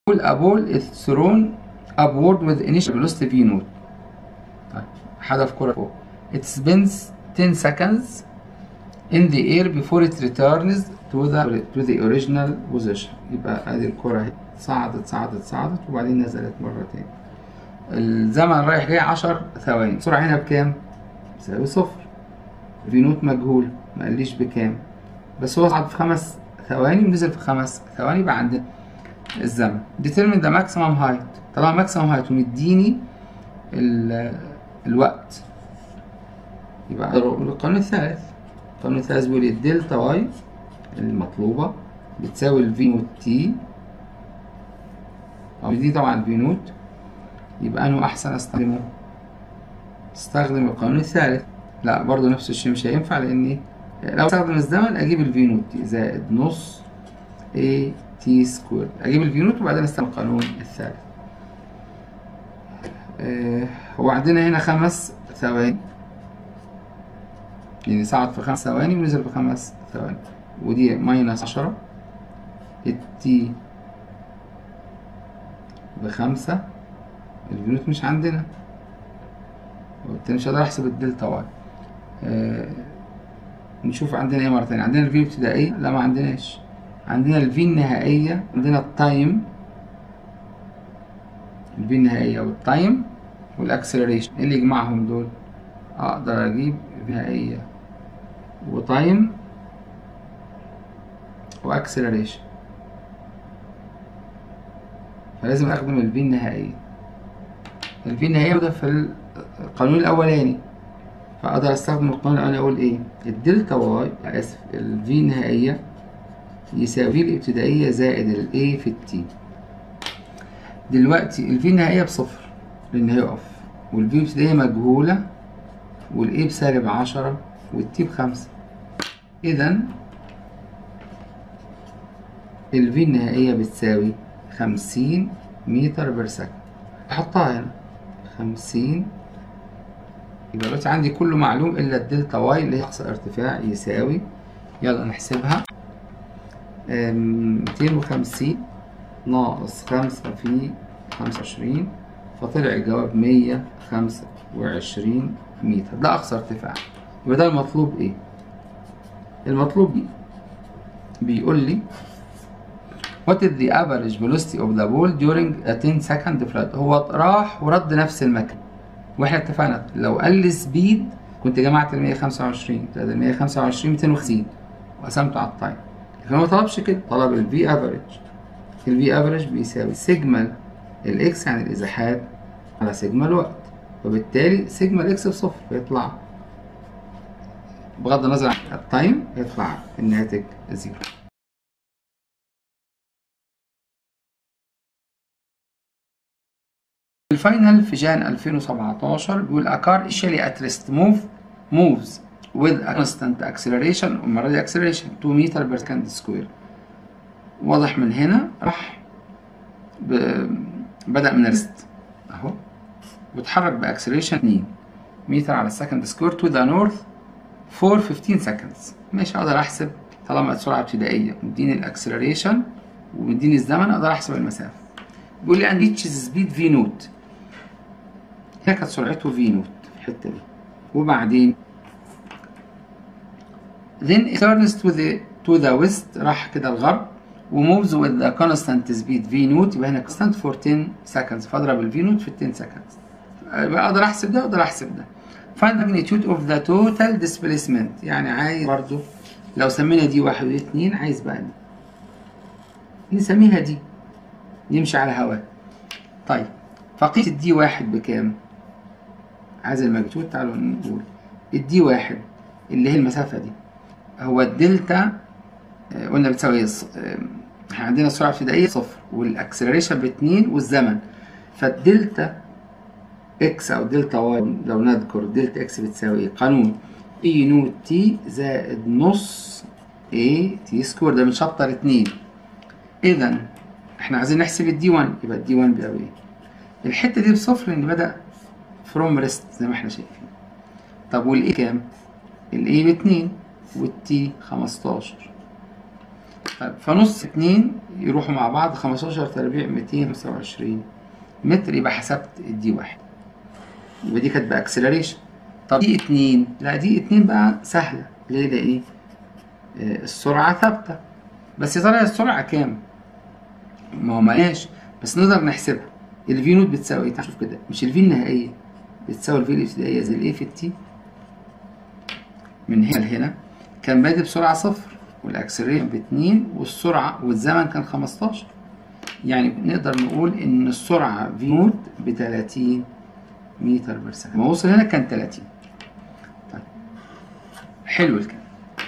a ball is thrown upward with initial velocity v naught طيب حدف كرة فوق it spins 10 seconds in the air before it returns to the to the original position يبقى ادي الكرة اهي صعدت صعدت صعدت وبعدين نزلت مرة تاني الزمن رايح جاي 10 ثواني السرعة هنا بكام؟ بتساوي صفر في نوت مجهول ما قاليش بكام بس هو صعد في خمس ثواني ونزل في خمس ثواني يبقى عندنا الزمن determine the maximum height طالما maximum height ومديني ال- الوقت يبقى القانون الثالث القانون الثالث بيقول الدلتا واي المطلوبة بتساوي الفي نوت تي أو دي طبعا الفي نوت يبقى أنه أحسن أستخدمه استخدم القانون الثالث لا برضو نفس الشيء مش هينفع لأني لو استخدم الزمن أجيب الفي نوت دي زائد نص A تي سكوير أجيب الفي نوت وبعدين أستخدم القانون الثالث آه، هو عندنا هنا خمس ثواني يعني صعد في خمس ثواني ونزل في خمس ثواني ودي ماينس عشرة التي بخمسة الفينوت مش عندنا وبالتالي مش هقدر احسب الدلتا واي آه نشوف عندنا ايه مرة تانية عندنا الفي الابتدائية لا ما عندناش عندنا الفي النهائية عندنا التايم الفي النهائية والتايم والاكسلريشن ايه اللي يجمعهم دول اقدر اجيب نهائية وتايم واكسلريشن فلازم اخدم الفي النهائية الفي النهائية ده في القانون الاولاني فاقدر استخدم القانون الاولاني اقول ايه الدلتا واي اسف الفي النهائية يساوي في الابتدائية زائد الاي في التي دلوقتي الفي النهائية بصفر لان هيقف والفي الابتدائية مجهولة والاي بسالب عشرة والتي بخمسة اذا الفي النهائية بتساوي خمسين متر بير سكند احطها هنا خمسين يبقى دلوقتي عندي كله معلوم الا الدلتا واي اللي هي اقصى ارتفاع يساوي يلا نحسبها ميتين وخمسين ناقص خمسة في خمسة وعشرين فطلع الجواب مية خمسة وعشرين متر ده أقصى ارتفاع يبقى ده المطلوب إيه؟ المطلوب إيه؟ بيقول لي What is the average velocity of the ball during a 10 second flight؟ هو راح ورد نفس المكان واحنا اتفقنا لو قال لي سبيد كنت جمعت ال 125 زائد ال 125 250 وقسمته على التايم لكن هو ما طلبش كده طلب الفي افريج الفي افريج بيساوي سيجما الاكس يعني الازاحات على سيجما الوقت وبالتالي سيجما الاكس بصفر يطلع بغض النظر عن التايم يطلع الناتج زيرو الفاينل في جان 2017 بيقول a car initially at rest move moves with a constant acceleration المرة دي acceleration 2 متر per second square واضح من هنا راح ب... بدأ من ريست اهو واتحرك باكسلريشن 2 متر على السكند سكوير تو ذا نورث فور 15 seconds ماشي اقدر احسب طالما السرعة ابتدائية مديني الاكسلريشن ومديني الزمن اقدر احسب المسافة بيقول لي ان reaches سبيد في نوت هنا كانت سرعته في نوت في الحتة دي وبعدين then it turns to the to the west راح كده الغرب وmoves with the constant speed v نوت يبقى هنا constant for 10 seconds فاضرب ال v نوت في 10 seconds يبقى اقدر احسب ده اقدر احسب ده find magnitude of the total displacement يعني عايز برضو لو سمينا دي واحد ودي اتنين عايز بقى دي نسميها دي يمشي على هواء طيب فقيس الدي واحد بكام؟ عايز الماجنتيود تعالوا نقول الدي واحد اللي هي المسافة دي هو الدلتا آه، قلنا بتساوي ص- آه، احنا عندنا السرعة الابتدائية صفر والاكسلريشن باتنين والزمن فالدلتا اكس او دلتا واي لو نذكر دلتا اكس بتساوي ايه؟ قانون اي نوت تي زائد نص اي تي سكوير ده من شابتر اتنين اذا احنا عايزين نحسب الدي 1 يبقى الدي 1 بيساوي ايه؟ الحتة دي بصفر لان بدأ فروم ريست زي ما احنا شايفين طب والاي كام؟ الاي باتنين والتي 15 طيب فنص اتنين يروحوا مع بعض 15 تربيع 225 متر يبقى حسبت الدي واحد يبقى دي كانت باكسلريشن طب دي اتنين لا دي اتنين بقى سهلة ليه ده ايه آه السرعة ثابتة بس يا ترى السرعة كام ما هو مقاش بس نقدر نحسبها الفي نوت بتساوي ايه تعال شوف كده مش الفي النهائية بتساوي الفي الابتدائية زي الايه في التي من هنا لهنا كان بادئ بسرعة صفر والاكسلريشن باتنين والسرعة والزمن كان 15 يعني نقدر نقول ان السرعة في نوت ب 30 متر بير سكند ما وصل هنا كان 30 طيب حلو الكلام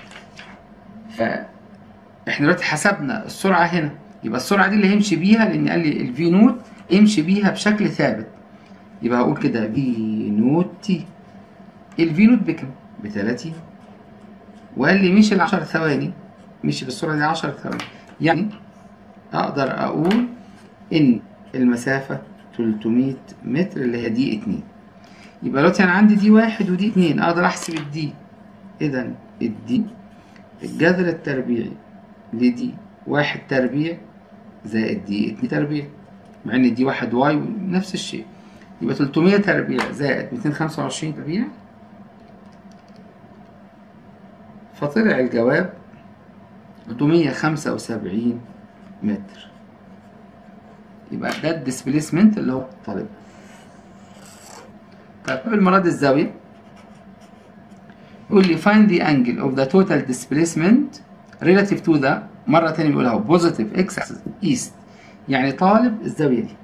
فاحنا دلوقتي حسبنا السرعة هنا يبقى السرعة دي اللي هيمشي بيها لان قال لي الفي نوت امشي بيها بشكل ثابت يبقى هقول كده في نوت تي الفي نوت بكام؟ ب 30 وقال لي مشي ال 10 ثواني مشي بالسرعة دي 10 ثواني يعني اقدر اقول ان المسافة 300 متر اللي هي دي اتنين يبقى دلوقتي انا عندي دي واحد ودي اتنين اقدر احسب الدي اذا الدي الجذر التربيعي لدي واحد تربيع زائد دي اتنين تربيع مع ان دي واحد واي نفس الشيء يبقى 300 تربيع زائد 225 تربيع فطلع الجواب 375 متر يبقى ده الديسبيسمنت اللي هو طالبه طيب المرة دي الزاوية يقول لي find the angle of the total displacement relative to the مرة تانية بيقول اهو positive x axis east يعني طالب الزاوية دي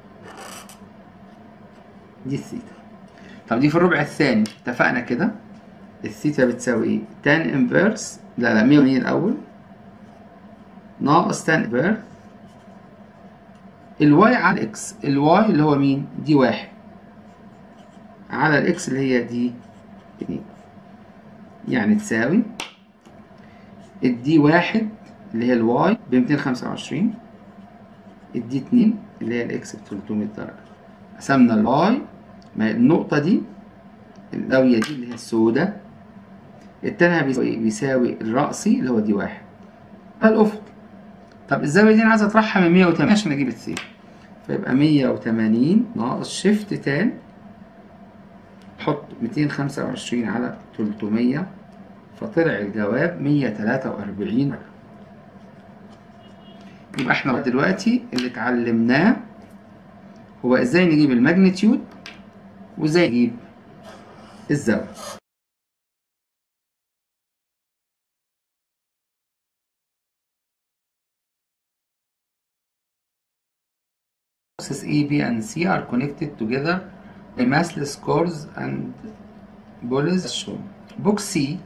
دي الثيتا طب دي في الربع الثاني اتفقنا كده الثيتا بتساوي ايه؟ tan inverse لا لا 180 الأول ناقص tan inverse الواي على الاكس الواي اللي هو مين دي واحد على الاكس اللي هي دي اتنين يعني تساوي الدي واحد اللي هي الواي ب 225 الدي اتنين اللي هي الاكس ب 300 درجة قسمنا الواي ما النقطة دي الزاوية دي اللي هي السوداء التانية بيساوي, بيساوي الرأسي اللي هو دي واحد الأفق طب الزاوية دي أنا عايز أطرحها من 180 عشان أجيب الثيتا فيبقى 180 ناقص شيفت تان حط 225 على 300 فطلع الجواب 143 يبقى احنا دلوقتي اللي اتعلمناه هو ازاي نجيب الماجنتيود وازاي نجيب الزاوية boxes A, B, and C are connected together by massless cores and pulleys as shown. Box C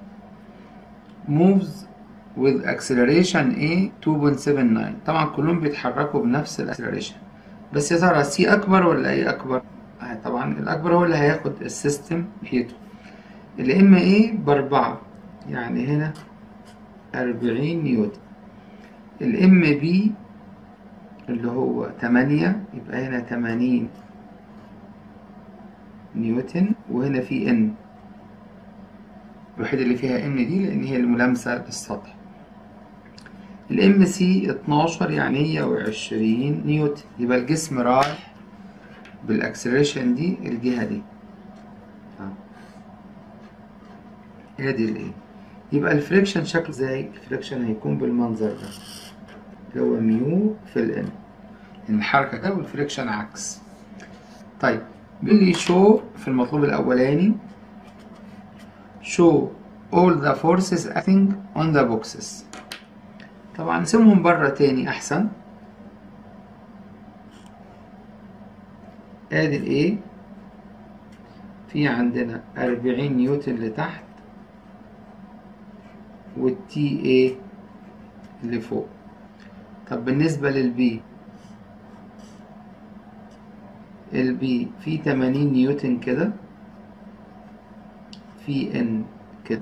moves with acceleration A 2.79 طبعا كلهم بيتحركوا بنفس الاكسلريشن بس يا ترى C أكبر ولا A أكبر؟ آه طبعا الأكبر هو اللي هياخد السيستم ناحيته الام A بأربعة يعني هنا أربعين نيوتن الام B اللي هو تمانية يبقى هنا تمانين نيوتن وهنا في ان الوحيدة اللي فيها ان دي لان هي الملامسة للسطح الام سي اتناشر يعني هي وعشرين نيوتن يبقى الجسم رايح بالاكسلريشن دي الجهة دي ادي الايه يبقى الفريكشن شكله ازاي الفريكشن هيكون بالمنظر ده اللي هو ميو في الان الحركة ده والفريكشن عكس طيب بيقول لي show في المطلوب الأولاني show all the forces acting on the boxes طبعا نسيبهم بره تاني أحسن ادي الايه في عندنا أربعين نيوتن لتحت والتي ايه اللي فوق طب بالنسبة للبي البي في 80 نيوتن كده في ان كده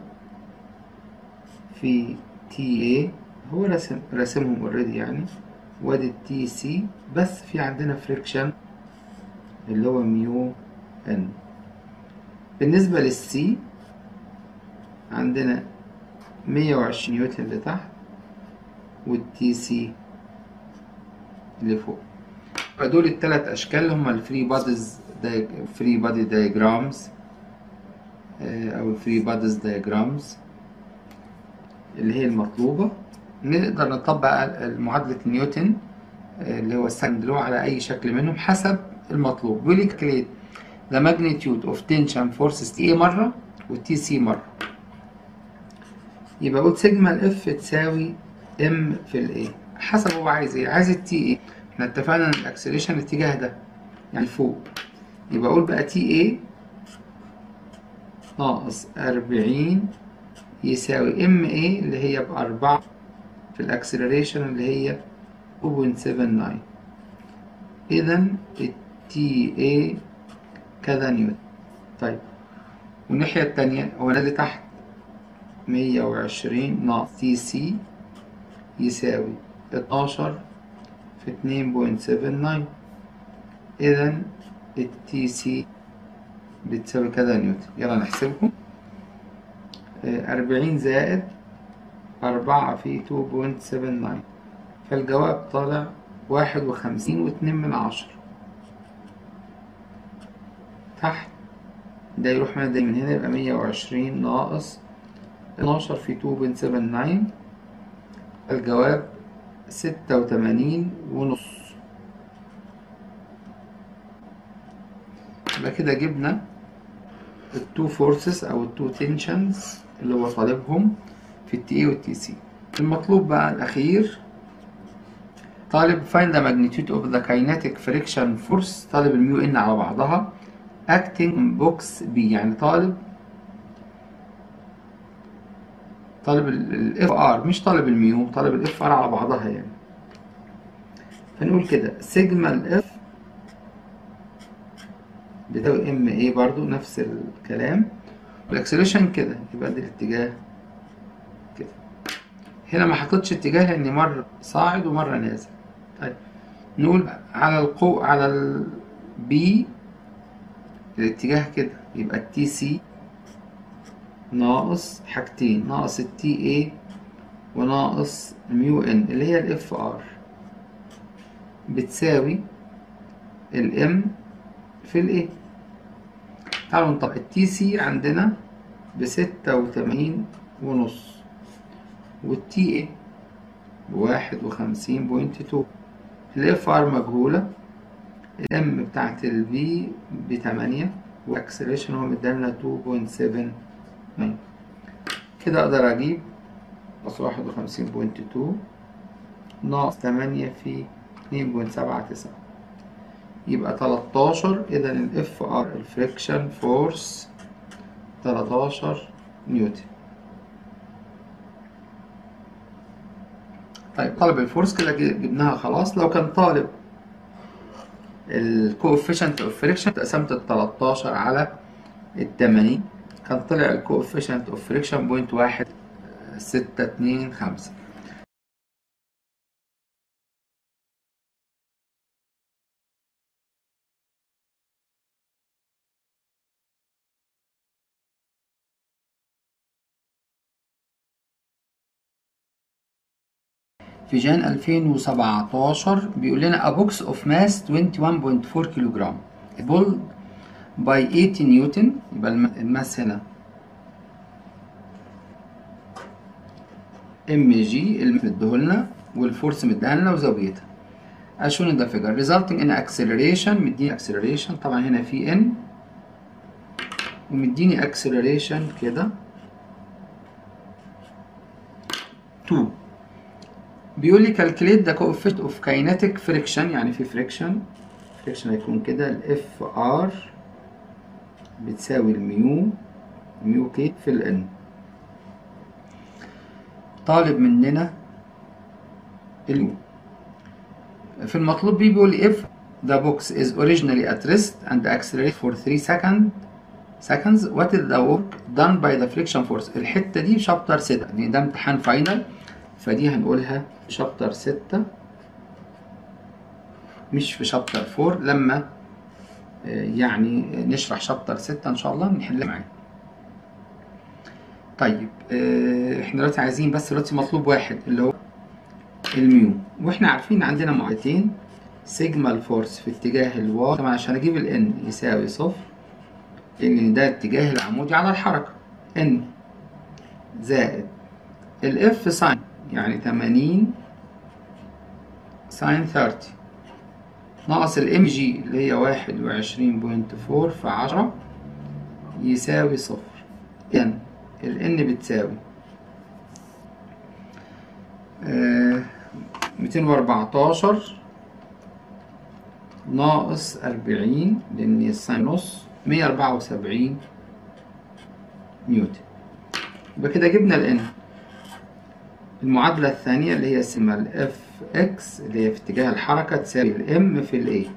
في تي اي هو رسم رسمهم اوريدي يعني وادي التي سي بس في عندنا فريكشن اللي هو ميو ان بالنسبة للسي عندنا 120 نيوتن لتحت والتي سي اللي فوق فدول الثلاث اشكال اللي هم الفري باديز فري بادي دايجرامز او الفري باديز دايجرامز اللي هي المطلوبة نقدر نطبق معادلة نيوتن آه، اللي هو السكند لو على أي شكل منهم حسب المطلوب بيقول لي calculate the magnitude of tension forces T مرة و TC مرة يبقى قلت سيجما الاف تساوي ام في الايه حسب هو عايز ايه عايز التي ايه احنا اتفقنا ان الاكسلريشن الاتجاه ده يعني فوق يبقى اقول بقى تي ايه ناقص أربعين يساوي ام ايه اللي هي بأربعة في الاكسلريشن اللي هي 2.79 اذا التي ايه كذا نيوتن طيب والناحية التانية هو ده اللي تحت مية وعشرين ناقص تي سي يساوي اتناشر في اتنين بوينت سفن ناين إذا التي سي بتساوي كذا نيوتن يلا نحسبهم أربعين زائد أربعة في تو بوينت سفن ناين فالجواب طالع واحد وخمسين واتنين من عشرة تحت ده يروح من ده من هنا يبقى مية وعشرين ناقص اتناشر في تو بوينت سفن ناين الجواب ستة وتمانين ونص يبقى كده جبنا التو فورسز او التو تنشنز اللي هو طالبهم في التي اي والتي سي المطلوب بقى الاخير طالب find the magnitude of the kinetic friction force طالب الميو ان على بعضها acting box B يعني طالب طالب الاف ار مش طالب الميو طالب الاف ار على بعضها يعني فنقول كده سيجما الاف بتساوي ام اي برضو نفس الكلام والاكسلريشن كده يبقى ده الاتجاه كده هنا ما حطيتش اتجاه لاني مره صاعد ومره نازل طيب نقول على القو على البي الاتجاه كده يبقى التي سي ناقص حاجتين ناقص التي اي وناقص ميو ان اللي هي الاف ار بتساوي الام في الايه تعالوا نطبق التي سي عندنا بستة وتمانين ونص والتي اي بواحد وخمسين بوينت تو الاف ار مجهولة الام بتاعت الفي بتمانية والاكسلريشن هو مدالنا تو بوينت سفن كده اقدر اجيب ناقص واحد وخمسين بوينت تو ناقص تمانية في اتنين بوينت سبعة تسعة يبقى تلاتاشر اذا الاف ار الفريكشن فورس تلاتاشر نيوتن طيب طالب الفورس كده جبناها خلاص لو كان طالب الكوفيشنت اوف فريكشن قسمت ال 13 على ال 80 كان طلع الكوفيشنت اوف فريكشن بوينت واحد ستة اتنين خمسة في جان 2017 بيقول لنا a box of mass 21.4 كيلو جرام pulled by 80 نيوتن يبقى الماس هنا ام جي اللي مديهولنا والفورس مديهالنا وزاويتها as shown in the figure resulting in acceleration مديني acceleration طبعا هنا في ان ومديني acceleration كده 2 بيقول لي calculate the coefficient of kinetic friction يعني في friction friction هيكون كده ال FR بتساوي الميو ميو كي في ال N طالب مننا اليو في المطلوب بيه بيقول لي if the box is originally at rest and accelerate for 3 second seconds what is the work done by the friction force الحتة دي شابتر 6 يعني ده امتحان فاينل فدي هنقولها شابتر ستة مش في شابتر فور لما يعني نشرح شابتر ستة ان شاء الله نحلها معاه طيب احنا دلوقتي عايزين بس دلوقتي مطلوب واحد اللي هو الميو واحنا عارفين عندنا معادلتين سيجما الفورس في اتجاه الواي طبعا عشان اجيب الان يساوي صفر لان ده اتجاه العمودي على الحركة ان زائد الاف ساين يعني 80 ساين 30 ناقص الام جي اللي هي واحد وعشرين بوينت فور في عشرة يساوي صفر إذا الان بتساوي ميتين وأربعتاشر ناقص أربعين لأن الساين نص مية أربعة وسبعين نيوتن يبقى كده جبنا الان المعادلة الثانية اللي هي سيجما الاف اكس اللي هي في اتجاه الحركة تساوي الام في الاي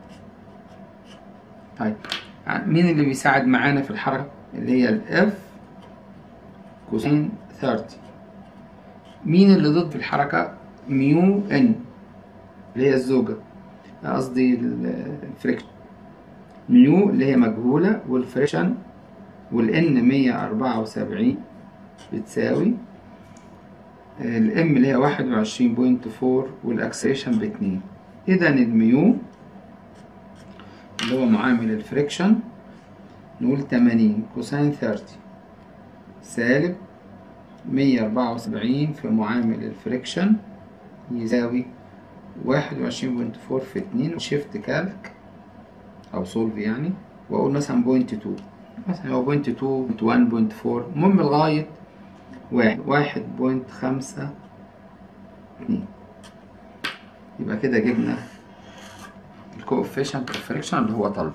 طيب مين اللي بيساعد معانا في الحركة اللي هي الاف كوسين 30 مين اللي ضد في الحركة ميو ان اللي هي الزوجة قصدي الفريكشن ميو اللي هي مجهولة والفريكشن والان 174 بتساوي الام اللي هي واحد وعشرين بوينت فور والاكسلريشن باتنين اذا الميو اللي هو معامل الفريكشن نقول تمانين كوساين ثيرتي سالب مية أربعة وسبعين في معامل الفريكشن يساوي واحد وعشرين بوينت فور في اتنين شيفت كالك أو سولف يعني وأقول مثلا بوينت تو مثلا هو بوينت تو بوينت وان بوينت فور المهم لغاية واحد واحد بوينت خمسة اتنين يبقى كده جبنا الكوفيشنت الفريكشن اللي هو طلب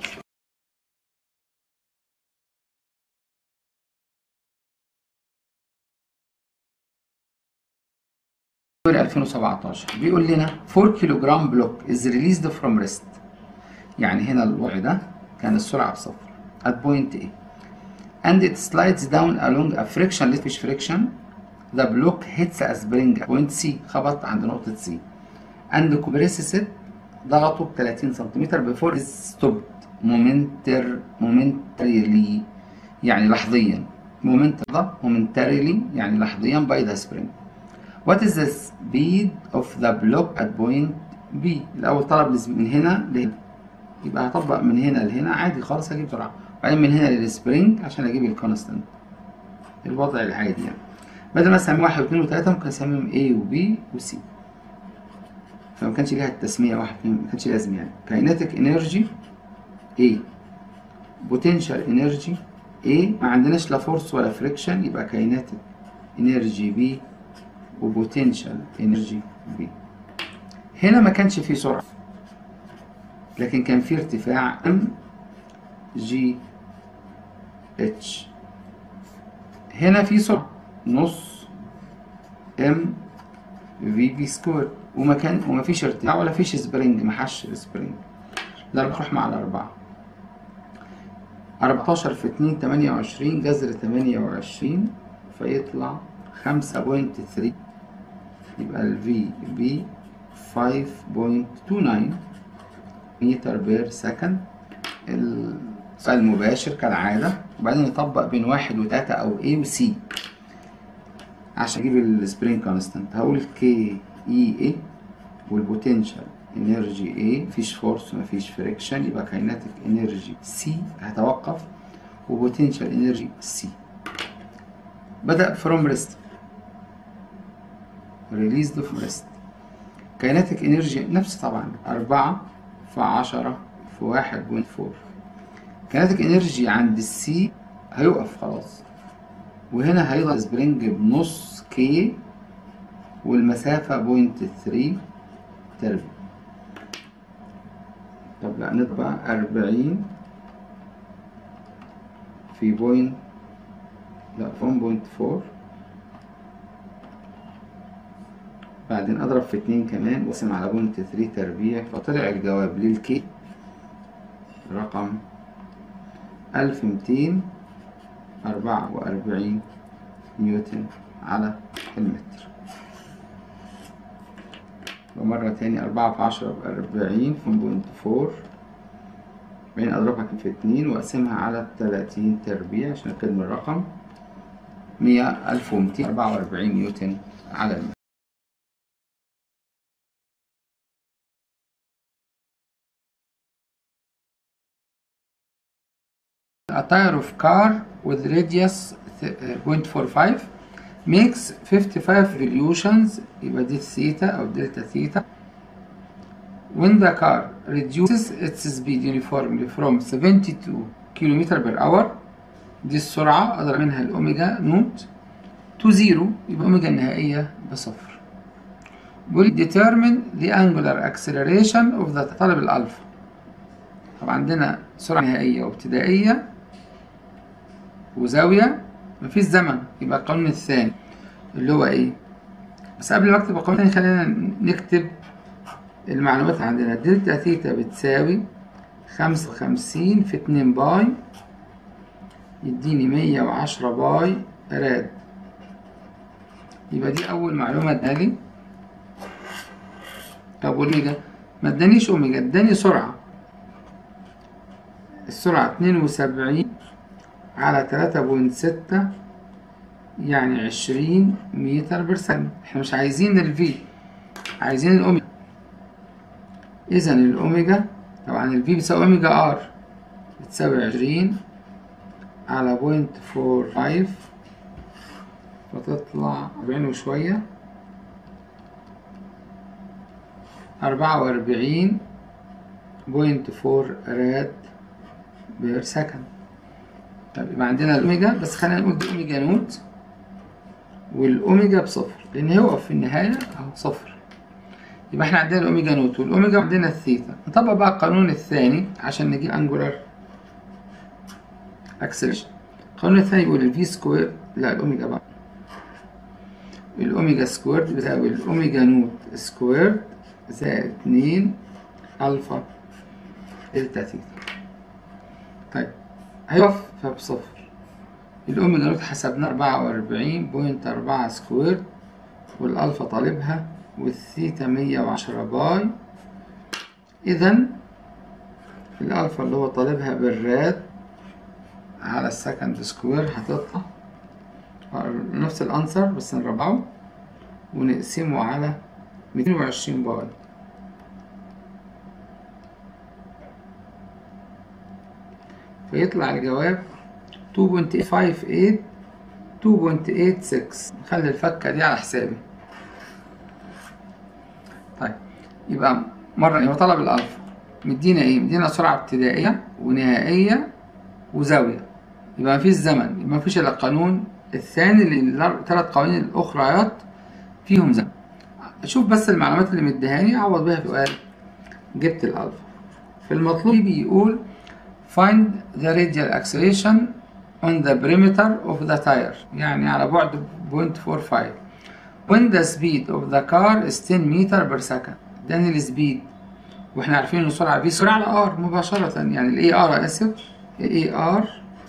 فبراير 2017 بيقول لنا 4 كيلو جرام بلوك از ريليزد فروم ريست يعني هنا الوضع ده كان السرعة بصفر at point A and it slides down along a frictionless مفيش friction the block hits a spring at point C خبط عند نقطة C and compresses it ضغطه ب 30 سنتيمتر before it stopped momentar momentarily يعني لحظيا momentar momentarily يعني لحظيا by the spring What is the speed of the block at point B الأول طلب من هنا لهنا يبقى هطبق من هنا لهنا عادي خالص هجيب بسرعة وبعدين من هنا للسبرينج عشان اجيب الكونستنت الوضع العادي يعني بدل ما اسمي واحد واثنين وثلاثة ممكن اسميهم A و B و C فما كانش ليها التسمية واحد اتنين ما كانش لازم يعني كايناتيك انرجي A بوتنشال انرجي A ما عندناش لا فورس ولا فريكشن يبقى كايناتيك انرجي B وبوتنشال انرجي B هنا ما كانش فيه سرعة لكن كان في ارتفاع ام جي اتش هنا في سرعة نص ام في في سكوير ومكان وما فيش ارتفاع ولا فيش سبرينج ما حش السبرينج ده بتروح مع الأربعة أربعتاشر في اتنين تمانية وعشرين جذر تمانية وعشرين فيطلع خمسة بوينت ثري يبقى ال في بي فايف بوينت تو ناين متر بير سكند السؤال المباشر كالعادة وبعدين نطبق بين واحد وتلاتة أو A و C عشان أجيب السبرينج كونستانت هقول كي إي إيه والبوتنشال انرجي A مفيش فورس ومفيش فريكشن يبقى كايناتيك انرجي C هتوقف وبوتنشال انرجي C بدأ فروم ريست ريليزد فروم ريست كايناتيك انرجي نفس طبعا أربعة في عشرة في واحد بوينت فور كيناتيك انرجي عند السي هيقف خلاص وهنا هيضغط سبرينج بنص كي والمسافة بوينت ثري تربيع طب لا نطبع أربعين في بوينت لا فون بوينت فور بعدين اضرب في اتنين كمان واقسم على بوينت ثري تربيع فطلع الجواب للكي رقم ألف ميتين أربعة وأربعين نيوتن على المتر ومرة تاني أربعة في عشرة بأربعين في بوينت فور بعدين أضربها في اتنين وأقسمها على تلاتين تربيع عشان أكتب الرقم مية ألف ومتين أربعة وأربعين نيوتن على المتر a tire of car with radius th- uh, 0.45 makes 55 revolutions يبقى دي الثيتا أو دلتا ثيتا when the car reduces its speed uniformly from 72 km per hour دي السرعة أضرب منها الأوميجا نوت to zero يبقى أوميجا النهائية بصفر بيقول determine the angular acceleration of the طالب الألفا طبعا عندنا سرعة نهائية وابتدائية وزاوية مفيش زمن يبقى القانون الثاني اللي هو ايه بس قبل ما اكتب القانون الثاني خلينا نكتب المعلومات عندنا دلتا ثيتا بتساوي خمسة وخمسين في اتنين باي يديني مية وعشرة باي راد يبقى دي أول معلومة ادالي طب والأوميجا ما ادانيش أوميجا اداني سرعة السرعة اتنين وسبعين على تلاتة بوينت ستة يعني عشرين متر بر ثانية احنا مش عايزين الفي عايزين الأوميجا إذا الأوميجا طبعا الفي بتساوي أوميجا آر بتساوي عشرين على بوينت فور فايف فتطلع أربعين وشوية أربعة وأربعين بوينت فور راد بير سكند طيب يبقى عندنا الأوميجا بس خلينا نقول دي أوميجا نوت والأوميجا بصفر لأن هيقف في النهاية أهو صفر يبقى احنا عندنا الأوميجا نوت والأوميجا عندنا الثيتا نطبق بقى القانون الثاني عشان نجيب أنجولار أكسلريشن القانون الثاني يقول الفي سكوير لا الأوميجا بقى الأوميجا سكوير بتساوي الأوميجا نوت سكوير زائد اتنين ألفا دلتا ثيتا طيب هيقف فبصفر الأوميجا نوت حسبنا أربعة وأربعين بوينت أربعة سكوير والألفا طالبها والثيتا مية وعشرة باي إذا الألفا اللي هو طالبها بالراد على السكند سكوير هتطلع نفس الأنسر بس نربعه ونقسمه على ميتين وعشرين باي فيطلع الجواب 2.58 2.86 نخلي الفكة دي على حسابي طيب يبقى مرة يبقى طلب الألفا مدينا إيه؟ مدينا سرعة ابتدائية ونهائية وزاوية يبقى مفيش زمن يبقى مفيش إلا القانون الثاني اللي الثلاث قوانين الأخريات فيهم زمن شوف بس المعلومات اللي مديهاني أعوض بيها في سؤال جبت الألفا في المطلوب بيقول find the radial acceleration on the perimeter of the tire يعني على بعد 0.45 when the speed of the car is 10 meter per second اداني السبيد واحنا عارفين ان السرعه في سرعه على ار مباشره يعني الاي ار اسف الاي ار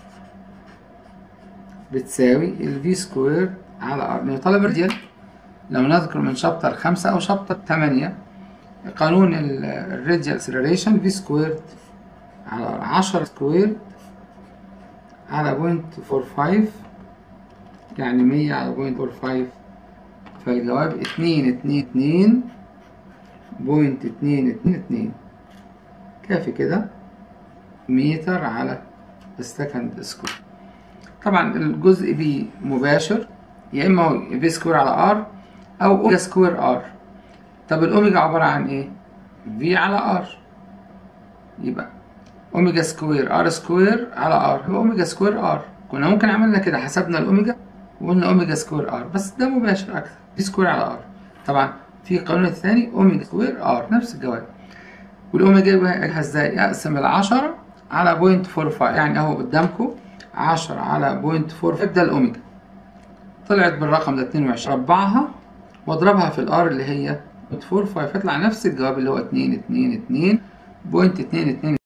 بتساوي الفي سكوير على ار من طالب الراديال لو نذكر من شابتر خمسة أو شابتر تمانية قانون الراديال اكسلريشن في سكوير على عشرة سكوير على بوينت فور فايف يعني مية على بوينت فور فايف فالجواب اتنين اتنين اتنين بوينت اتنين اتنين اتنين كافي كده متر على السكند سكوير طبعا الجزء بي مباشر يا اما هو في سكوير على ار او اوميجا سكوير ار طب الاوميجا عبارة عن ايه في على ار يبقى اوميجا سكوير ار سكوير على ار هو اوميجا سكوير ار كنا ممكن عملنا كده حسبنا الاوميجا وقلنا اوميجا سكوير ار بس ده مباشر اكتر في سكوير على ار طبعا في القانون الثاني اوميجا سكوير ار نفس الجواب والاوميجا يبقى ازاي اقسم العشرة على بوينت فور فايف يعني اهو قدامكم عشرة على بوينت فور فايف ده الاوميجا طلعت بالرقم ده اتنين وعشرين ربعها واضربها في الار اللي هي بوينت فور فايف يطلع نفس الجواب اللي هو اتنين اتنين اتنين بوينت اتنين اتنين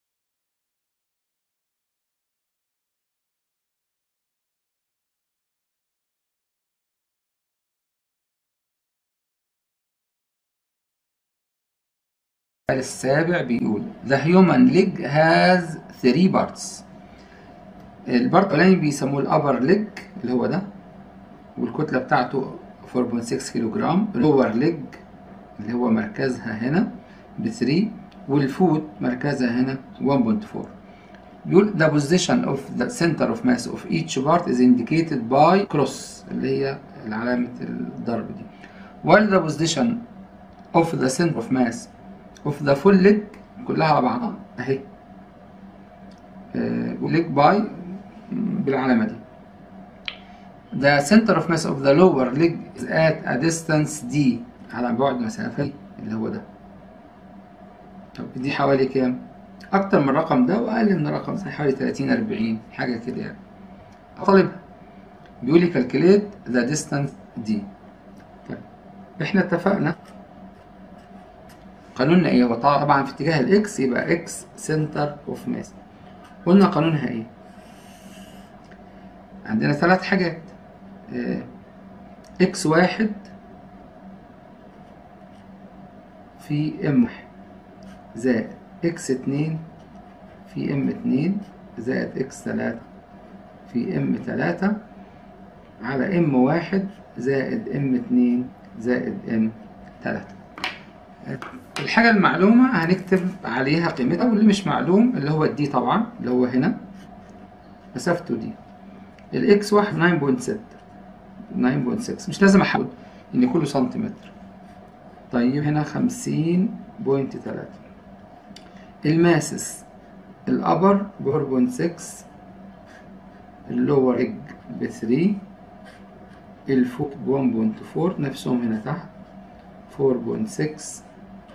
السابع بيقول The human leg has three parts البارت الأولاني بيسموه الأبر ليج اللي هو ده والكتلة بتاعته 4.6 كيلو جرام اللور ليج اللي هو مركزها هنا ب 3 والفوت مركزها هنا 1.4 بيقول the position of the center of mass of each part is indicated by cross اللي هي علامة الضرب دي while the position of the center of mass of the full leg كلها على بعضها اهي leg by بالعلامة دي the center of mass of the lower leg is at a distance d على بعد مسافة اللي هو ده طب دي حوالي كام؟ أكتر من الرقم ده وأقل من الرقم ده حوالي 30 40 حاجة كده يعني طالبها بيقول لي calculate the distance d طيب احنا اتفقنا قانوننا ايه؟ هو طبعا في اتجاه الاكس يبقى اكس سنتر اوف ماس قلنا قانونها ايه؟ عندنا ثلاث حاجات اكس واحد في ام واحد زائد اكس اتنين في ام اتنين زائد اكس تلاتة في ام تلاتة على ام واحد زائد ام اتنين زائد ام تلاتة الحاجة المعلومة هنكتب عليها قيمتها واللي مش معلوم اللي هو الدي طبعا اللي هو هنا مسافته دي الاكس واحد 9.6 9.6 مش لازم احول ان كله سنتيمتر طيب هنا خمسين بوينت تلاتة الماسس الأبر بفور بوينت سكس اللور إج بثري الفوق بون بوينت فور نفسهم هنا تحت فور بوينت سكس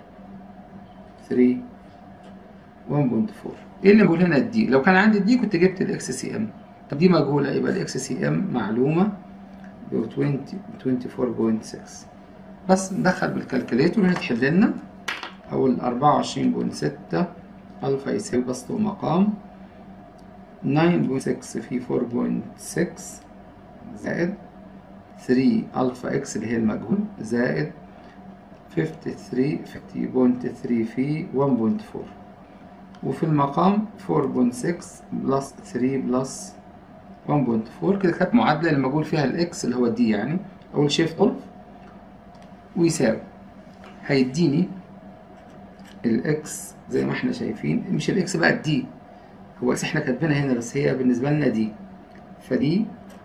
ثري ون بوينت فور ايه اللي بقول هنا الدي لو كان عندي الدي كنت جبت الاكس سي ام طب دي مجهولة يبقى الاكس سي ام معلومة ب 20 24.6 بس ندخل بالكالكوليتور هتحل لنا أول أربعة وعشرين بوينت ستة ألفا يساوي بسط ومقام ناين بوينت سكس في فور بوينت سكس زائد ثري ألفا إكس اللي هي المجهول زائد فيفتي ثري فيفتي بوينت ثري في ون بوينت فور وفي المقام فور بوينت سكس بلس ثري بلس ون بوينت فور كده كانت معادلة المجهول فيها الإكس اللي هو دي يعني أول شيفت ألف ويساوي هيديني الاكس زي ما احنا شايفين مش الاكس بقى الدي هو اكس احنا كاتبينها هنا بس هي بالنسبة لنا دي فدي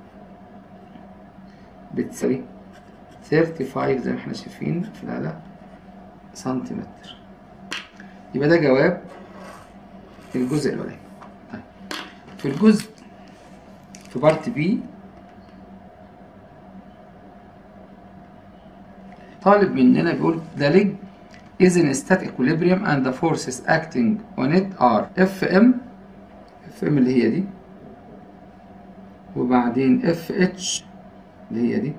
بتساوي 35 زي ما احنا شايفين في الآلة سنتيمتر يبقى ده جواب الجزء الأولاني طيب في الجزء في بارت بي طالب مننا بيقول the leg is in static equilibrium and the forces acting on it are Fm Fm اللي هي دي وبعدين FH اللي هي دي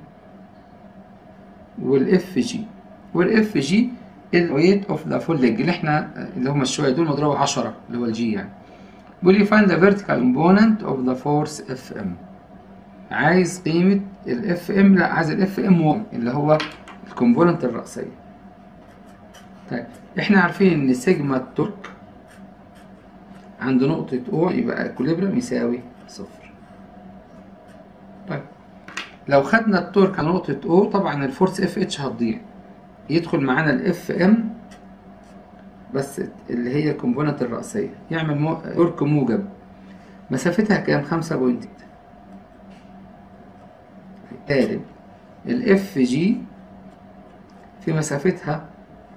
والاف جي والاف جي الويت اوف ذا فول ليج اللي احنا اللي هم الشويه دول مضروبه 10 اللي هو الجي يعني بيقول لي find the vertical component of the force Fm عايز قيمة الاف ام لا عايز الاف ام 1 اللي هو الكومبوننت الرأسية طيب احنا عارفين ان سيجما التورك عند نقطة او يبقى الكوليبريم يساوي صفر طيب لو خدنا التورك على نقطة او طبعا الفورس اف اتش هتضيع يدخل معانا الاف ام بس اللي هي الكومبوننت الرأسية يعمل مو... تورك موجب مسافتها كام؟ خمسة بوينت بالتالي الاف جي في مسافتها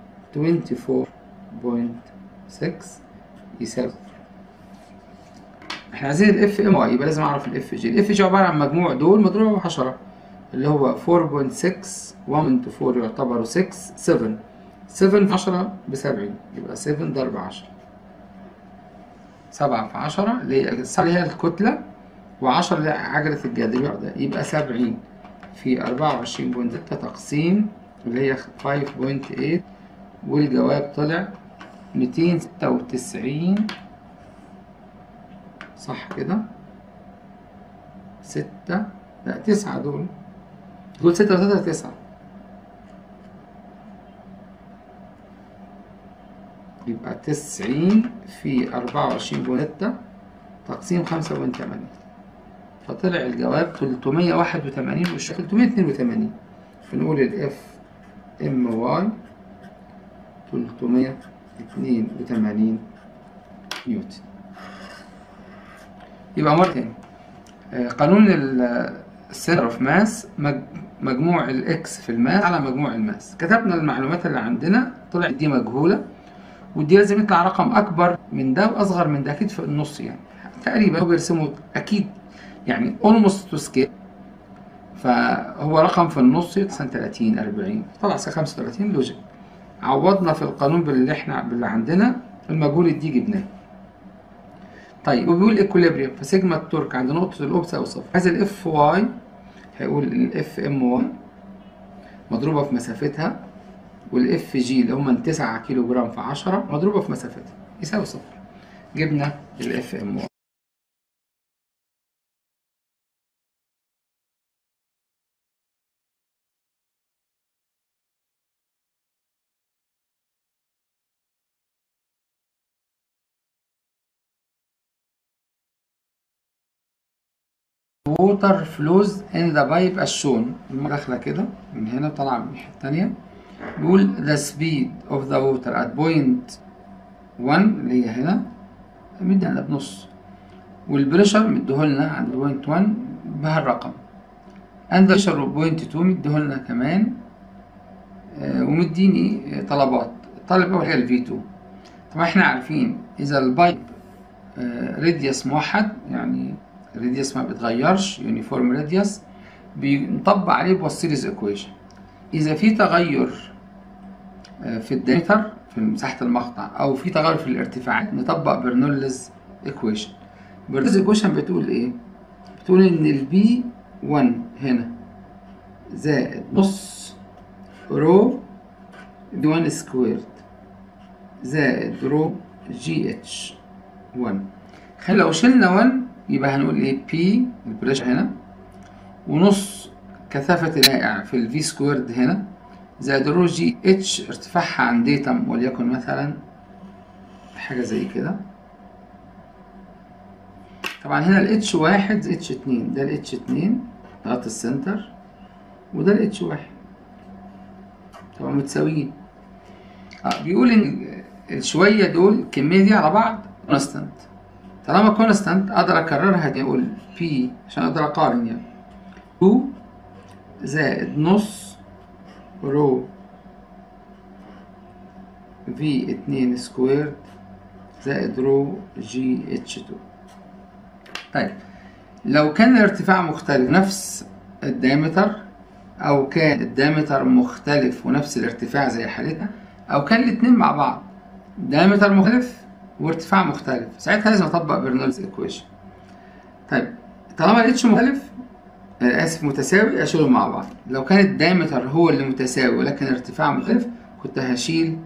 24.6 يساوي احنا عايزين الاف ام واي يبقى لازم اعرف الاف جي الاف جي عباره عن مجموع دول مضروبه ب 10 اللي هو 4.6 1 into 4 يعتبر 6 7 7 في 10 ب 70 يبقى 7 ضرب 10 7 في 10 اللي هي اللي هي الكتله و10 اللي هي عجله الجاذبيه ده يبقى 70 في 24.6 تقسيم اللي هي 5.8 والجواب طلع 296 صح كده ستة لا تسعة دول دول ستة وتلاتة تسعة يبقى تسعين في أربعة وعشرين بوينت ستة تقسيم خمسة بوينت تمانية فطلع الجواب تلتمية واحد وتمانين والش تلتمية اتنين وتمانين فنقول الإف إم واي تلتمية اتنين وتمانين نيوتن يبقى مرة تاني آه، قانون السنتر اوف ماس مجموع الاكس في الماس على مجموع الماس كتبنا المعلومات اللي عندنا طلع دي مجهولة ودي لازم يطلع رقم اكبر من ده واصغر من ده اكيد في النص يعني تقريبا هو بيرسمه اكيد يعني اولموست تو سكيل فهو رقم في النص مثلا 30 40 طلع 35 لوجيك عوضنا في القانون باللي احنا باللي عندنا المجهول دي جبناه طيب وبيقول ايكوليبريم فسيجما التورك عند نقطة الأو بتساوي صفر عايز الاف واي هيقول الاف ام واي مضروبة في مسافتها والاف جي اللي هما 9 كيلو جرام في 10 مضروبة في مسافتها يساوي صفر جبنا الاف ام واي water flows in the pipe as shown المية داخلة كده من هنا طالعة من الناحية التانية بيقول the speed of the water at point 1 اللي هي هنا مدينا بنص والبريشر مديهولنا عند بوينت 1 بهالرقم and the pressure بوينت 2 مديهولنا كمان آه، ومديني آه، طلبات الطلب الأول هي ال V2 طبعا احنا عارفين إذا البايب راديوس موحد يعني الراديوس ما بيتغيرش يونيفورم راديوس بنطبق عليه بوستيريز ايكويشن اذا في تغير آه، في الدايمتر في مساحه المقطع او في تغير في الارتفاعات نطبق برنولز ايكويشن برنولز ايكويشن بتقول ايه بتقول ان البي 1 هنا زائد نص رو بي 1 سكويرد زائد رو جي اتش 1 خلي لو شلنا 1 يبقى هنقول ايه بي البريشر هنا ونص كثافة المائع في الفي سكويرد هنا زائد رو جي اتش ارتفاعها عن ديتم وليكن مثلا حاجة زي كده طبعا هنا الاتش واحد اتش اتنين ده الاتش اتنين لغاية السنتر وده الاتش واحد طبعا متساويين اه بيقول ان الشوية دول الكمية دي على بعض كونستانت طالما كونستانت اقدر اكررها دي اقول بي عشان اقدر اقارن يعني 2 زائد نص رو في اتنين سكويرد زائد رو جي اتش 2 طيب لو كان الارتفاع مختلف نفس الدايمتر او كان الدايمتر مختلف ونفس الارتفاع زي حالتنا او كان الاتنين مع بعض دايمتر مختلف وارتفاع مختلف ساعتها لازم اطبق برنولدز ايكويشن طيب طالما الاتش مختلف آه، اسف متساوي اشيلهم مع بعض لو كان الدايمتر هو اللي متساوي ولكن ارتفاع مختلف كنت هشيل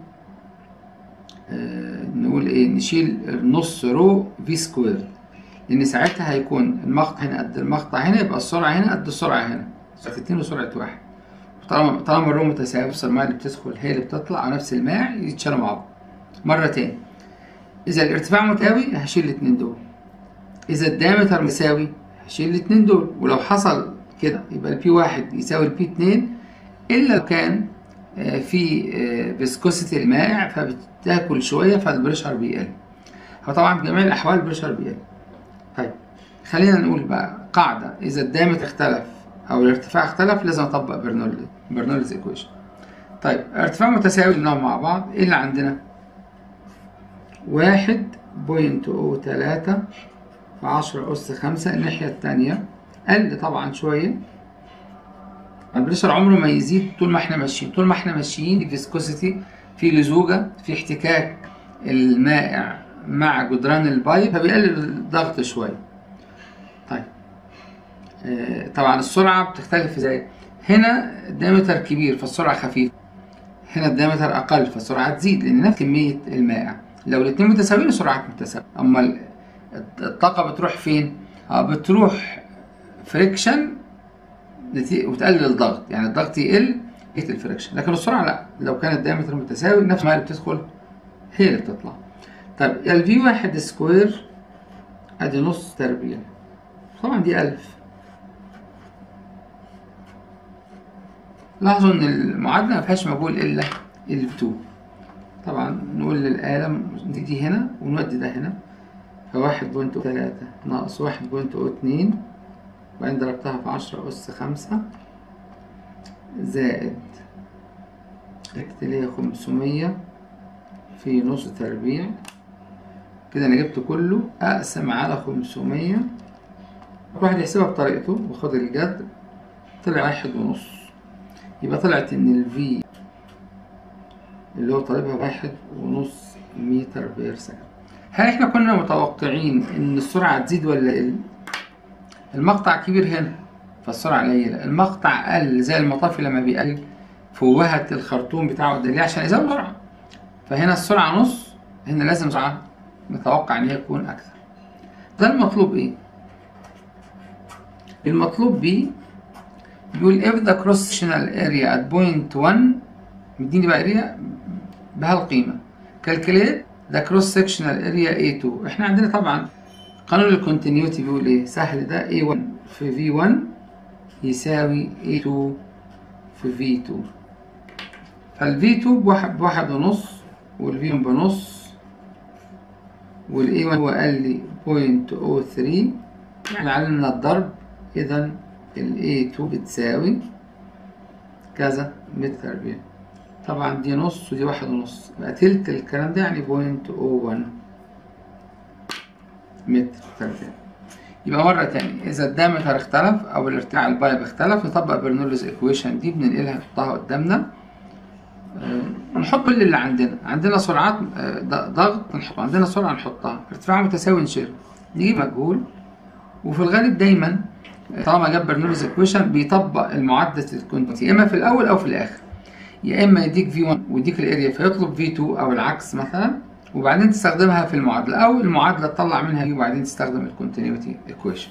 آه نقول ايه نشيل نص رو في سكوير لان ساعتها هيكون المقطع هنا قد المقطع هنا يبقى السرعه هنا قد السرعه هنا سرعه اتنين وسرعه واحد طالما طالما الرو متساوي بس الماء اللي بتدخل هي اللي بتطلع على نفس الماء يتشالوا مع بعض مره تاني اذا الارتفاع متساوي هشيل الاتنين دول اذا الدايمتر مساوي هشيل الاتنين دول ولو حصل كده يبقى البي واحد يساوي البي اتنين الا لو كان آه، في فيسكوسيتي المائع فبتاكل شويه فالبريشر بيقل هو طبعا في جميع الاحوال البريشر بيقل طيب خلينا نقول بقى قاعده اذا الدايمتر اختلف او الارتفاع اختلف لازم اطبق برنولد برنولدز ايكويشن طيب ارتفاع متساوي لهم مع بعض ايه اللي عندنا واحد بوينت او تلاتة في عشرة أس خمسة الناحية التانية قل طبعا شوية البريشر عمره ما يزيد طول ما احنا ماشيين طول ما احنا ماشيين في فيسكوسيتي في لزوجة في احتكاك المائع مع جدران البايب فبيقلل الضغط شوية طيب آه طبعا السرعة بتختلف ازاي هنا الدايمتر كبير فالسرعة خفيفة هنا الدايمتر أقل فالسرعة تزيد لأن نفس كمية المائع لو الاتنين متساويين السرعات متساوية أما ال- الطاقة بتروح فين؟ اه بتروح فريكشن نتي- وتقلل الضغط يعني الضغط يقل نتيجة الفريكشن لكن السرعة لا لو كان الدايمتر متساوي نفس ما اللي بتدخل هي اللي بتطلع طيب الفي واحد سكوير ادي نص تربيع طبعا دي ألف لاحظوا ان المعادلة ما فيهاش مجهول الا ال 2 طبعا نقول للآلة دي, دي هنا ونودي ده هنا فواحد بوينت تلاتة ناقص واحد بوينت اتنين وبعدين ضربتها في عشرة أس خمسة زائد اكت ليا خمسمية في نص تربيع كده أنا جبت كله أقسم على خمسمية واحد يحسبها بطريقته وخد الجذر طلع واحد ونص يبقى طلعت إن الفي اللي هو طالبها واحد ونص متر بير سكند هل احنا كنا متوقعين ان السرعة تزيد ولا قل؟ المقطع كبير هنا فالسرعة قليلة المقطع قل زي المطافي لما بيقل فوهة الخرطوم بتاعه ده ليه عشان يزود سرعة فهنا السرعة نص هنا لازم سرعة نتوقع ان هي تكون اكثر ده المطلوب ايه؟ المطلوب بيه بيقول if the cross sectional area at point 1 مديني بقى اريا بهالقيمة calculate the cross sectional area A2 احنا عندنا طبعا قانون الكونتينيوتي بيقول ايه سهل ده A1 في V1 يساوي A2 في V2 فال V2 بواحد, بواحد ونص وال V1 بنص وال A1 هو قال لي بوينت أو ثري يعني علمنا الضرب إذا ال A2 بتساوي كذا متر تربيع طبعا دي نص ودي واحد ونص يبقى تلت الكلام ده يعني بوينت أو ون متر تربيع يبقى مرة تاني إذا الدايمتر اختلف أو الارتفاع البايب اختلف نطبق برنولز ايكويشن دي بننقلها نحطها قدامنا أه نحط كل اللي عندنا عندنا سرعات أه ضغط نحط عندنا سرعة نحطها ارتفاع متساوي نشيل نجيب مجهول وفي الغالب دايما طالما جاب برنولز ايكويشن بيطبق المعادلة الكونتينيوتي يا إما في الأول أو في الآخر يا اما يديك في 1 ويديك الاريا فيطلب في 2 او العكس مثلا وبعدين تستخدمها في المعادله او المعادله تطلع منها في وبعدين تستخدم الكونتينيوتي ايكويشن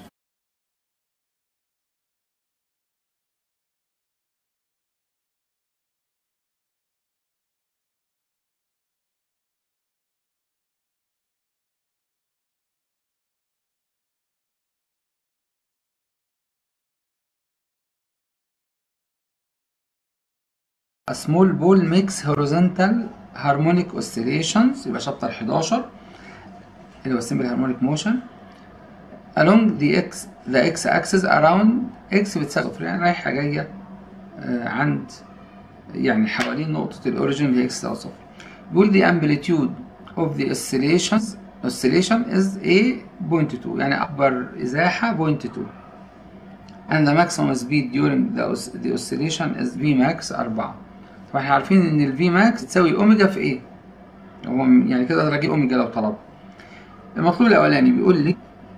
A small ball makes horizontal harmonic oscillations يبقى شابتر 11 اللي هو simple harmonic motion along the x the x axis around x بتساوي صفر يعني رايحة جاية آه عند يعني حوالين نقطة الأوريجين اللي هي x تساوي صفر بيقول the amplitude of the oscillations oscillation is a point 2 يعني أكبر إزاحة point 2 and the maximum speed during the, os the oscillation is v max 4 فاحنا عارفين ان الفي ماكس تساوي اوميجا في ايه هو يعني كده اقدر اجيب اوميجا لو طلب المطلوب الاولاني بيقول لي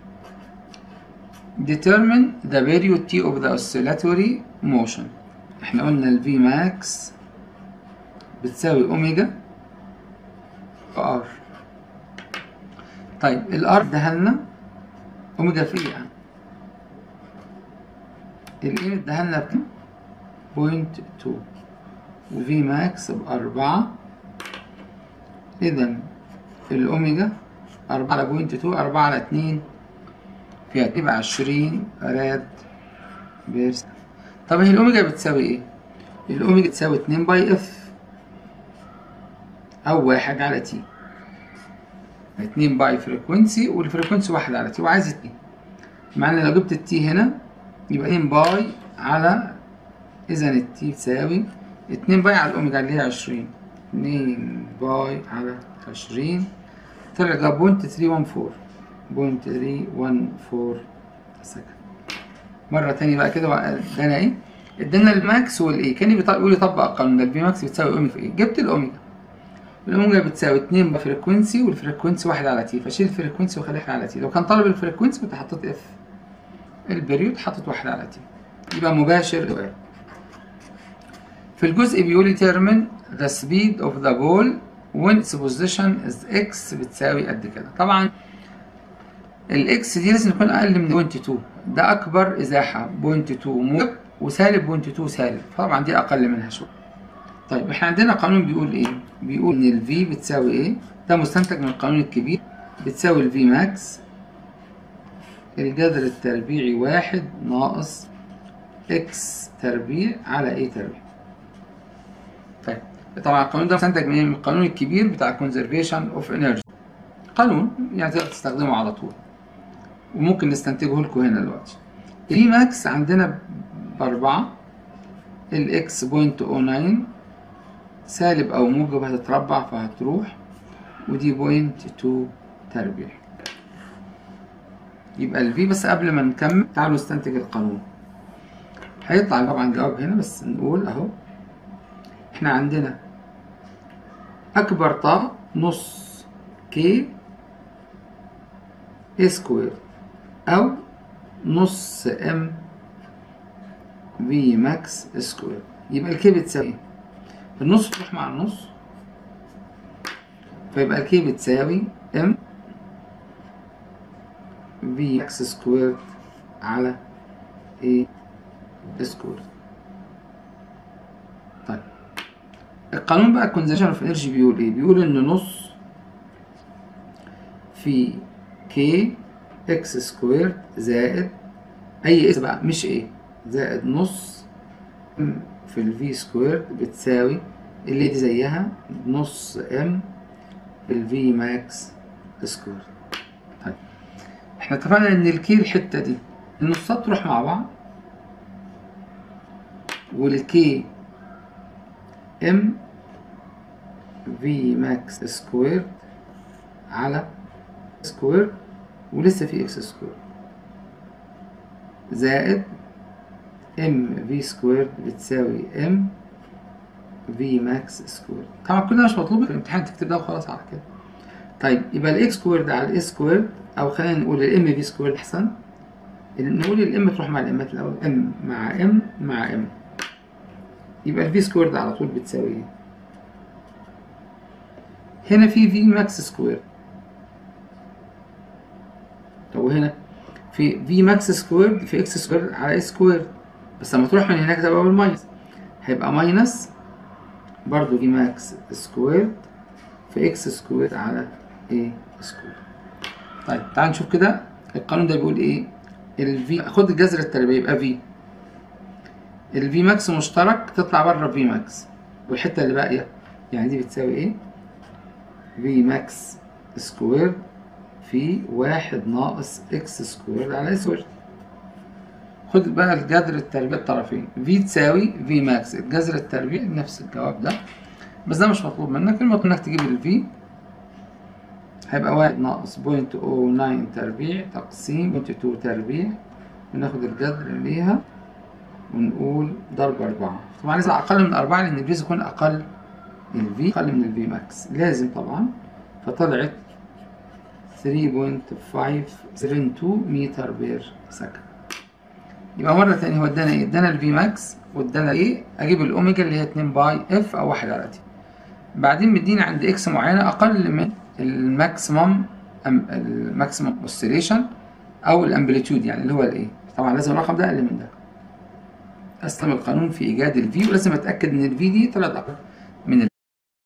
determine the period t of the oscillatory motion احنا قلنا الفي ماكس بتساوي اوميجا في ار طيب الار دهلنا اوميجا في ايه يعني الايه دهلنا بكام بوينت 2 وفي ماكس بأربعة إذا الأوميجا أربعة على بوينت تو أربعة على اتنين فيها تبقى عشرين راد بيرس طب هي الأوميجا بتساوي إيه؟ الأوميجا تساوي اتنين باي إف أو واحد على تي اتنين باي فريكونسي والفريكونسي واحد على تي وعايز اتنين مع إن لو جبت التي هنا يبقى اتنين باي على إذا التي تساوي اتنين باي على الأوميجا اللي هي عشرين اتنين باي على عشرين طلع ده بوينت تري وان فور بوينت تري وان فور سكند مرة تانية بقى كده ادانا ايه؟ ادانا الماكس والايه كان بيقول لي طبق القانون ده البي ماكس بتساوي اوميجا في ايه؟ جبت الاوميجا الاوميجا بتساوي اتنين بفريكونسي والفريكونسي واحد على تي فشيل الفريكونسي وخليها على تي لو كان طالب الفريكونسي كنت حطيت اف البريود حطيت واحد على تي يبقى مباشر سؤال في الجزء بيقول determine the speed of the ball when its position is x بتساوي قد كده طبعا الاكس دي لازم يكون اقل من بوينت 2 ده اكبر ازاحه بوينت 2 موجب وسالب بوينت 2 سالب طبعا دي اقل منها شويه طيب احنا عندنا قانون بيقول ايه بيقول ان الفي بتساوي ايه ده مستنتج من القانون الكبير بتساوي الفي ماكس الجذر التربيعي واحد ناقص اكس تربيع على ايه تربيع طيب طبعا القانون ده مستنتج من القانون الكبير بتاع conservation of energy قانون يعني تقدر تستخدمه على طول وممكن نستنتجه لكم هنا دلوقتي في ماكس عندنا بأربعة الإكس بوينت أو ناين سالب أو موجب هتتربع فهتروح ودي بوينت تو تربيع يبقى الفي بس قبل ما نكمل تعالوا نستنتج القانون هيطلع طبعا جواب هنا بس نقول اهو احنا عندنا اكبر طاء نص كي سكوير او نص ام في ماكس سكوير يبقى الكي بتساوي ايه النص تروح مع النص فيبقى الكي بتساوي ام في اكس سكوير على ايه سكوير طيب القانون بقى الكونزرفيشن اوف انرجي بيقول ايه بيقول ان نص في كي اكس سكوير زائد اي اكس بقى مش ايه زائد نص ام في الفي سكوير بتساوي اللي دي زيها نص ام بالفي ماكس سكوير طيب احنا اتفقنا ان الكي الحته دي النصات تروح مع بعض والكي ام في ماكس سكوير على سكوير ولسه في اكس سكوير زائد ام في سكوير بتساوي ام في ماكس سكوير طبعا كلنا مش مطلوب في الامتحان تكتب ده وخلاص على كده طيب يبقى الاكس سكوير ده على الاس سكوير او خلينا نقول الام في سكوير احسن نقول الام تروح مع الامات الاول ام مع ام مع ام يبقى الفي سكوير ده على طول بتساوي ايه هنا في في ماكس سكوير طب وهنا في في ماكس سكوير في اكس سكوير على اس سكوير بس لما تروح من هناك تبقى بالماينس هيبقى ماينس برضو في ماكس سكوير في اكس سكوير على ايه سكوير طيب تعال نشوف كده القانون ده بيقول ايه الفي خد الجذر التربيعي يبقى في الفي ماكس مشترك تطلع بره في ماكس والحته اللي باقيه يعني دي بتساوي ايه في ماكس سكوير في واحد ناقص اكس سكوير على سكوير خد بقى الجذر التربيع الطرفين في تساوي في ماكس الجذر التربيع نفس الجواب ده بس ده مش مطلوب منك المطلوب انك تجيب الفي هيبقى واحد ناقص بوينت او ناين تربيع تقسيم بوينت تو تربيع وناخد الجذر ليها ونقول ضرب أربعة طبعا لازم أقل من أربعة لأن الفي يكون أقل من الفي أقل من الفي ماكس لازم طبعا فطلعت 3.572 متر بير سكند يبقى مرة تانية هو ادانا ايه؟ ادانا الفي ماكس وادانا ايه؟ اجيب الاوميجا اللي هي 2 باي اف او 1 على تي. بعدين مدينا عند اكس معينة اقل من الماكسيمم الماكسيمم اوسيليشن او الامبليتيود يعني اللي هو الايه؟ طبعا لازم الرقم ده اقل من ده. استخدم القانون في ايجاد الفي ولازم اتاكد ان الفي دي طلعت اقل من ال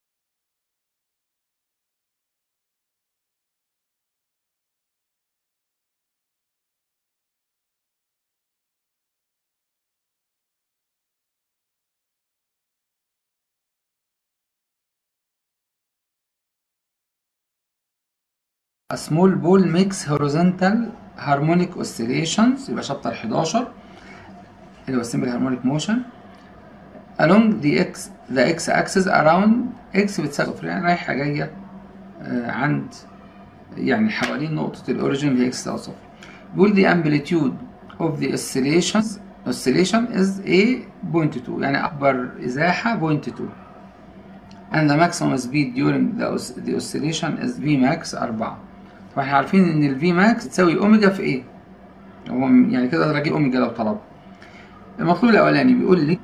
A small ball makes horizontal harmonic oscillations يبقى شابتر 11 اللي هو simple harmonic motion along the x the x axis around x بتساوي صفر يعني رايحة جاية آه عند يعني حوالين نقطة الأوريجين اللي هي x تساوي صفر بيقول the amplitude of the oscillations oscillation is a point 2 يعني أكبر إزاحة point 2 and the maximum speed during the, os the oscillation is v max 4 فاحنا عارفين ان الفي ماكس تساوي اوميجا في ايه هو يعني كده اقدر اجيب اوميجا لو طلب المطلوب الاولاني بيقول لي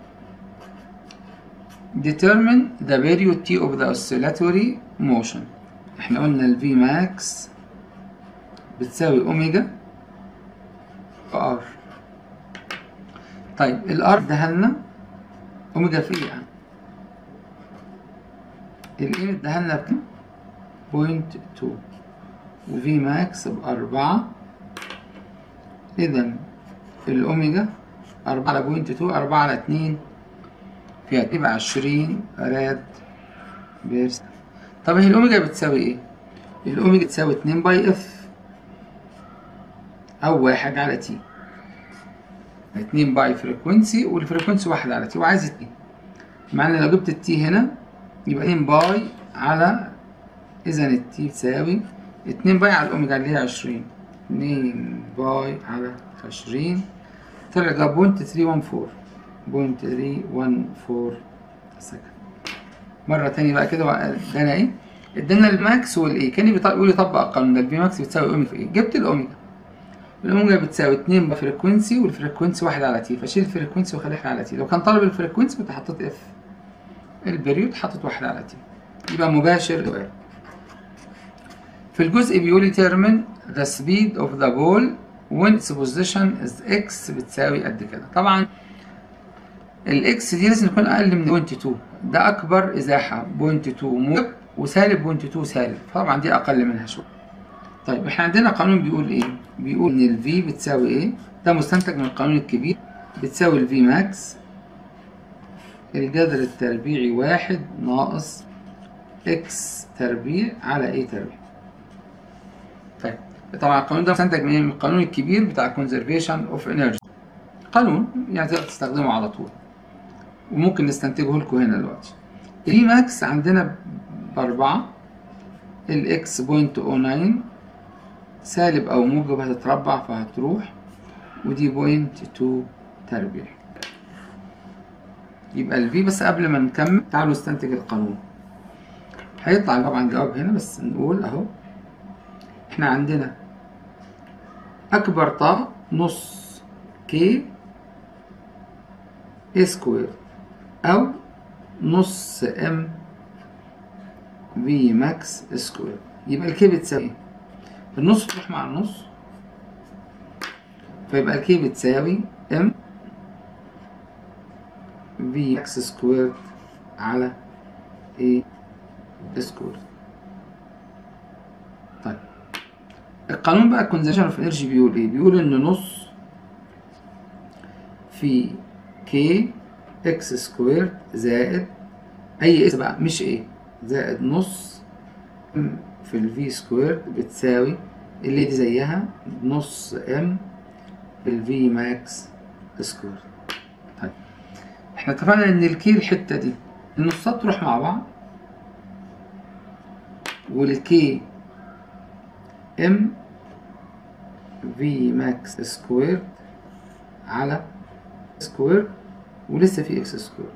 determine the period t of the oscillatory motion احنا قلنا الفي ماكس بتساوي اوميجا في ار طيب الار ده لنا اوميجا في ايه يعني الايه اداها لنا بكام بوينت 2 وفي ماكس بأربعة إذا الأوميجا أربعة على بوينت تو أربعة على اتنين فيها تبقى عشرين راد بير طب هي الأوميجا بتساوي إيه؟ الاوميجا تساوي 2 باي اف او واحد على تي 2 باي فريكونسي والفريكونسي واحد على تي وعايز 2 معنى لو جبت التي هنا يبقى 2 باي على اذا التي تساوي 2 باي على الاوميجا اللي هي 20 2 باي على 20 طلع ده بوينت 314 بوينت 314 سكند مرة تانية بقى كده ادانا ايه؟ ادانا الماكس والايه كان بيقول لي طبق القانون ده البي ماكس بتساوي اوميجا في ايه؟ جبت الاوميجا الاوميجا بتساوي 2 بفريكونسي والفريكونسي واحد على تي فشيل الفريكونسي وخليها على تي لو كان طالب الفريكونسي كنت حطيت اف البريود حطيت واحد على تي يبقى مباشر سؤال في الجزء بيقول لي determine the speed of the ball when its position is x بتساوي قد كده طبعا الاكس دي لازم يكون اقل من بوينت 2 ده اكبر ازاحه بوينت 2 موجب وسالب بوينت 2 سالب طبعا دي اقل منها شويه طيب احنا عندنا قانون بيقول ايه بيقول ان الفي بتساوي ايه ده مستنتج من القانون الكبير بتساوي الفي ماكس الجذر التربيعي واحد ناقص اكس تربيع على ايه تربيع طيب طبعا القانون ده مستنتج من القانون الكبير بتاع conservation of energy قانون يعني تقدر تستخدمه على طول وممكن نستنتجه لكم هنا دلوقتي الفي ماكس عندنا بأربعة الإكس بوينت أو ناين سالب أو موجب هتتربع فهتروح ودي بوينت تو تربيع يبقى الفي بس قبل ما نكمل تعالوا نستنتج القانون هيطلع طبعا جواب هنا بس نقول أهو احنا عندنا أكبر طاقة نص كي اي سكوير أو نص ام في ماكس سكوير يبقى الكي بتساوي النص تروح مع النص فيبقى الكي بتساوي ام في ماكس سكوير على اي سكوير طيب القانون بقى الكونزرشن اوف انرجي بيقول ايه بيقول ان نص في كي اكس سكوير زائد اي اكس بقى مش ايه زائد نص ام في الفي سكوير بتساوي اللي دي زيها نص ام في الفي ماكس سكوير طيب احنا اتفقنا ان الكي الحتة دي النصات تروح مع بعض والكي ام في ماكس سكوير على سكوير ولسه في اكس سكوير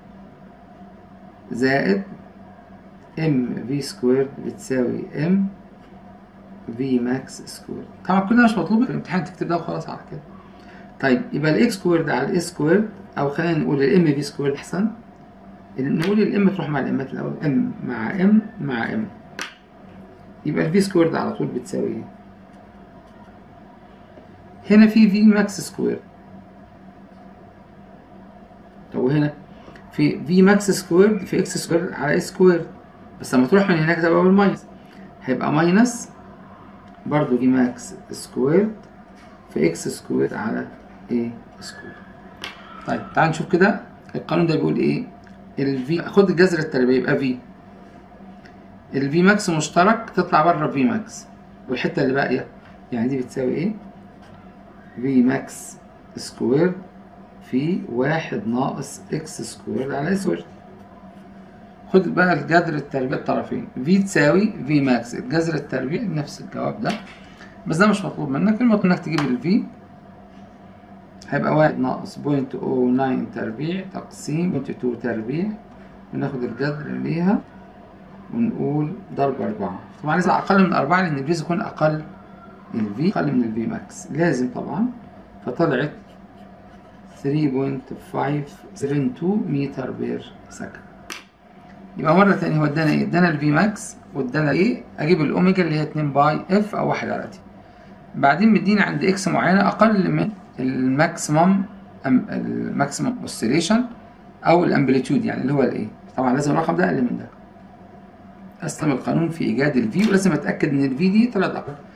زائد ام في سكوير بتساوي ام في ماكس سكوير طبعا كل ده مش مطلوب في الامتحان تكتب ده وخلاص على كده طيب يبقى الاكس سكوير ده على الاس سكوير او خلينا نقول الام في سكوير احسن نقول الام تروح مع الامات الاول ام مع ام مع ام يبقى الفي سكوير ده على طول بتساوي ايه هنا في في ماكس سكوير طب وهنا في في ماكس سكوير في اكس سكوير على اس سكوير بس لما تروح من هناك تبقى بالماينس هيبقى ماينس برضو في ماكس سكوير في اكس سكوير على ايه سكوير طيب تعال نشوف كده القانون ده بيقول ايه الفي خد الجذر التربيعي يبقى في الفي ماكس مشترك تطلع بره في ماكس والحته اللي باقيه يعني دي بتساوي ايه في ماكس سكوير في واحد ناقص اكس سكوير على سكوير خد بقى الجذر التربيع الطرفين في تساوي في ماكس الجذر التربيع نفس الجواب ده بس ده مش مطلوب منك المطلوب انك تجيب الفي هيبقى واحد ناقص بوينت او ناين تربيع تقسيم بوينت تو تربيع وناخد الجذر ليها ونقول ضرب أربعة طبعا لازم أقل من أربعة لأن الفي يكون أقل الفي أقل من الفي ماكس لازم طبعا فطلعت 3.572 متر بير سكند يبقى مرة تانية هو ادانا ايه؟ ادانا الفي ماكس وادانا ايه؟ اجيب الاوميجا اللي هي 2 باي اف او 1 على تي. بعدين مدينا عند اكس معينة اقل من الماكسيمم الماكسيمم اوسيليشن او الامبليتيود يعني اللي هو الايه؟ طبعا لازم الرقم ده اقل من ده. استخدم القانون في ايجاد الفي ولازم اتاكد ان الفي دي طلعت اقل.